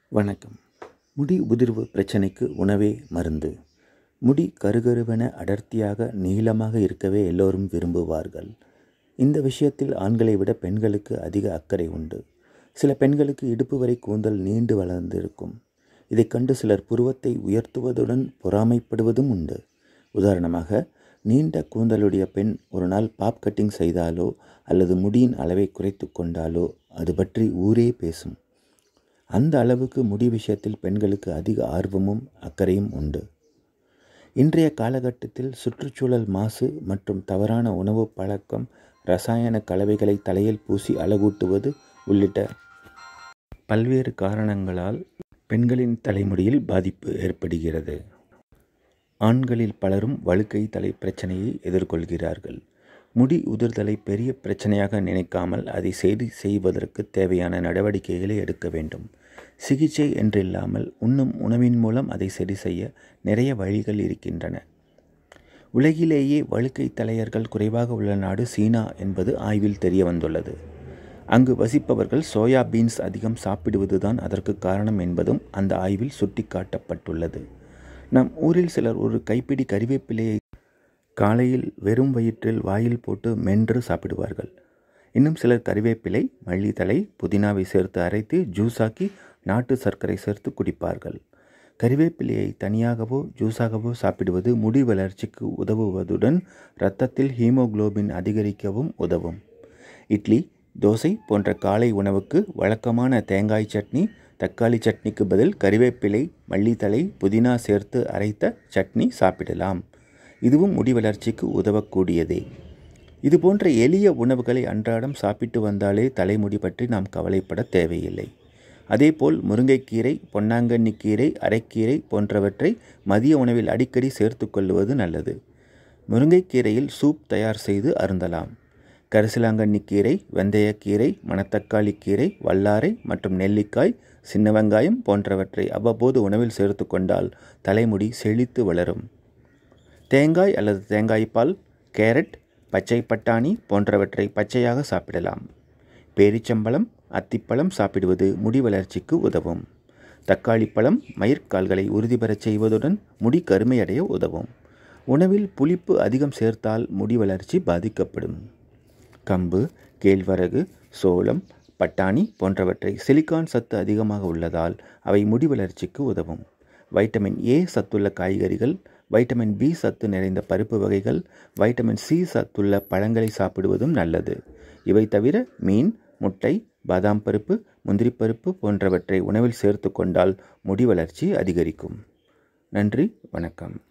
வணக்கம் முடி உதிர்வு பிரச்சனைக்கு உணவே மருந்து முடி கருகருவென அடர்த்தியாக நீளமாக இருக்கவே எல்லோரும் விரும்புவார்கள் இந்த விஷயத்தில் ஆண்களை விட பெண்களுக்கு அதிக அக்கறை உண்டு சில பெண்களுக்கு இடுப்பு வரை கூந்தல் நீண்டு வளர்ந்திருக்கும் இதைக் கண்டு சிலர் புருவத்தை உயர்த்துவதுடன் பொறாமைப்படுவதும் உண்டு உதாரணமாக நீண்ட கூந்தலுடைய பெண் ஒரு நாள் பாப் கட்டிங் செய்தாலோ அல்லது முடியின் அளவை குறைத்து கொண்டாலோ அது பற்றி ஊரே பேசும் அந்த அளவுக்கு முடி விஷயத்தில் பெண்களுக்கு அதிக ஆர்வமும் அக்கறையும் உண்டு இன்றைய காலகட்டத்தில் சுற்றுச்சூழல் மாசு மற்றும் தவறான உணவு பழக்கம் ரசாயன கலவைகளை தலையில் பூசி அழகூட்டுவது உள்ளிட்ட பல்வேறு காரணங்களால் பெண்களின் தலைமுடியில் பாதிப்பு ஏற்படுகிறது ஆண்களில் பலரும் வழுக்கை தலை பிரச்சனையை எதிர்கொள்கிறார்கள் முடி உதிர்தலை பெரிய பிரச்சனையாக நினைக்காமல் அதை சரி செய்வதற்கு தேவையான நடவடிக்கைகளை எடுக்க வேண்டும் சிகிச்சை என்றில்லாமல் உண்ணும் உணவின் மூலம் அதை சரி செய்ய நிறைய வழிகள் இருக்கின்றன உலகிலேயே வழுக்கை தலையர்கள் குறைவாக உள்ள நாடு சீனா என்பது ஆய்வில் தெரிய வந்துள்ளது அங்கு வசிப்பவர்கள் சோயா பீன்ஸ் அதிகம் சாப்பிடுவதுதான் அதற்கு காரணம் என்பதும் அந்த ஆய்வில் சுட்டிக்காட்டப்பட்டுள்ளது நம் ஊரில் சிலர் ஒரு கைப்பிடி கறிவேப்பிலையை காலையில் வெறும் வயிற்றில் வாயில் போட்டு மென்று சாப்பிடுவார்கள் இன்னும் சிலர் கறிவேப்பிலை மல்லித்தலை புதினாவை சேர்த்து அரைத்து ஜூஸாக்கி நாட்டு சர்க்கரை சேர்த்து குடிப்பார்கள் கறிவேப்பிலையை தனியாகவோ ஜூஸாகவோ சாப்பிடுவது முடி வளர்ச்சிக்கு உதவுவதுடன் இரத்தத்தில் ஹீமோகுளோபின் அதிகரிக்கவும் உதவும் இட்லி தோசை போன்ற காலை உணவுக்கு வழக்கமான தேங்காய் சட்னி தக்காளி சட்னிக்கு பதில் கறிவேப்பிலை மல்லித்தலை புதினா சேர்த்து அரைத்த சட்னி சாப்பிடலாம் இதுவும் முடி வளர்ச்சிக்கு உதவக்கூடியதே இது போன்ற எளிய உணவுகளை அன்றாடம் சாப்பிட்டு வந்தாலே தலைமுடி பற்றி நாம் கவலைப்பட தேவையில்லை அதேபோல் முருங்கைக்கீரை பொன்னாங்கண்ணி கீரை அரைக்கீரை போன்றவற்றை மதிய உணவில் அடிக்கடி சேர்த்து கொள்வது நல்லது முருங்கைக்கீரையில் சூப் தயார் செய்து அருந்தலாம் கரிசலாங்கண்ணி கீரை வெந்தயக்கீரை மணத்தக்காளி கீரை வல்லாரை மற்றும் நெல்லிக்காய் சின்ன வெங்காயம் போன்றவற்றை அவ்வப்போது உணவில் சேர்த்து கொண்டால் தலைமுடி செழித்து வளரும் தேங்காய் அல்லது தேங்காய்பால் கேரட் பச்சை பட்டாணி போன்றவற்றை பச்சையாக சாப்பிடலாம் பேரிச்சம்பழம் அத்திப்பழம் சாப்பிடுவது முடி வளர்ச்சிக்கு உதவும் தக்காளி பழம் மயிர்கால்களை உறுதி பெறச் செய்வதுடன் முடி கருமையடைய உதவும் உணவில் புளிப்பு அதிகம் சேர்த்தால் முடி வளர்ச்சி பாதிக்கப்படும் கம்பு கேழ்வரகு சோளம் பட்டாணி போன்றவற்றை சிலிக்கான் சத்து அதிகமாக உள்ளதால் அவை முடி வளர்ச்சிக்கு உதவும் வைட்டமின் ஏ சத்துள்ள காய்கறிகள் வைட்டமின் பி சத்து நிறைந்த பருப்பு வகைகள் வைட்டமின் சி சத்துள்ள பழங்களை சாப்பிடுவதும் நல்லது இவை தவிர மீன் முட்டை பாதாம் பருப்பு முந்திரி பருப்பு போன்றவற்றை உணவில் சேர்த்து கொண்டால் முடி வளர்ச்சி அதிகரிக்கும் நன்றி வணக்கம்